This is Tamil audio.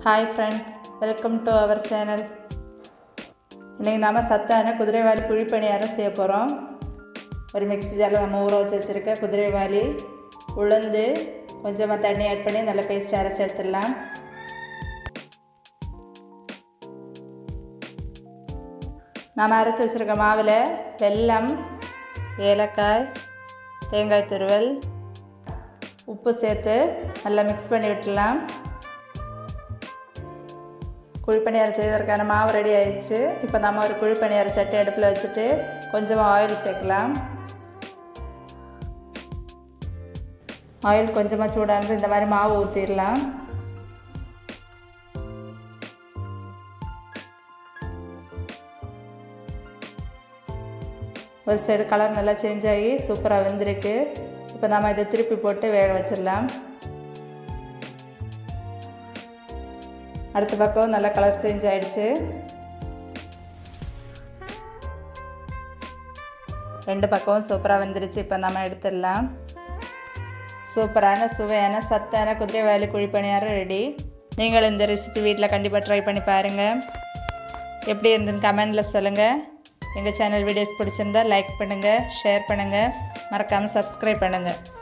hi friends welcome to our channel இன்றைக்கி நாம் சத்தான குதிரைவாலி குழிப்பணியாரம் செய்ய போகிறோம் ஒரு மிக்ஸி ஜாரில் நம்ம ஊற வச்சு வச்சுருக்க குதிரைவாலி உளுந்து கொஞ்சமாக தண்ணி ஆட் பண்ணி நல்லா பேஸ்ட் அரைச்சி எடுத்துடலாம் நாம் அரைச்சி வச்சுருக்க மாவில் வெல்லம் ஏலக்காய் தேங்காய் துருவல் உப்பு சேர்த்து நல்லா மிக்ஸ் பண்ணி விட்டுடலாம் குழிப்பணியாரம் செய்வதற்கான மாவு ரெடி ஆயிடுச்சு இப்போ நம்ம ஒரு குழிப்பணியார சட்டி அடுப்பில் வச்சுட்டு கொஞ்சமாக ஆயில் சேர்க்கலாம் ஆயில் கொஞ்சமாக சூடானது இந்த மாதிரி மாவு ஊற்றிடலாம் ஒரு சைடு கலர் நல்லா சேஞ்ச் ஆகி சூப்பராக வெந்திருக்கு இப்போ நம்ம இதை திருப்பி போட்டு வேக வச்சிடலாம் அடுத்த பக்கம் நல்லா கலர் சேஞ்ச் ஆகிடுச்சு ரெண்டு பக்கமும் சூப்பராக வந்துருச்சு இப்போ நம்ம எடுத்துடலாம் சூப்பரான சுவையான சத்தான குதிரை வேலி குழிப்பணியாரம் ரெடி நீங்கள் இந்த ரெசிபி வீட்டில் கண்டிப்பாக ட்ரை பண்ணி பாருங்கள் எப்படி இருந்துன்னு கமெண்டில் சொல்லுங்கள் எங்கள் சேனல் வீடியோஸ் பிடிச்சிருந்தா லைக் பண்ணுங்கள் ஷேர் பண்ணுங்கள் மறக்காமல் சப்ஸ்கிரைப் பண்ணுங்கள்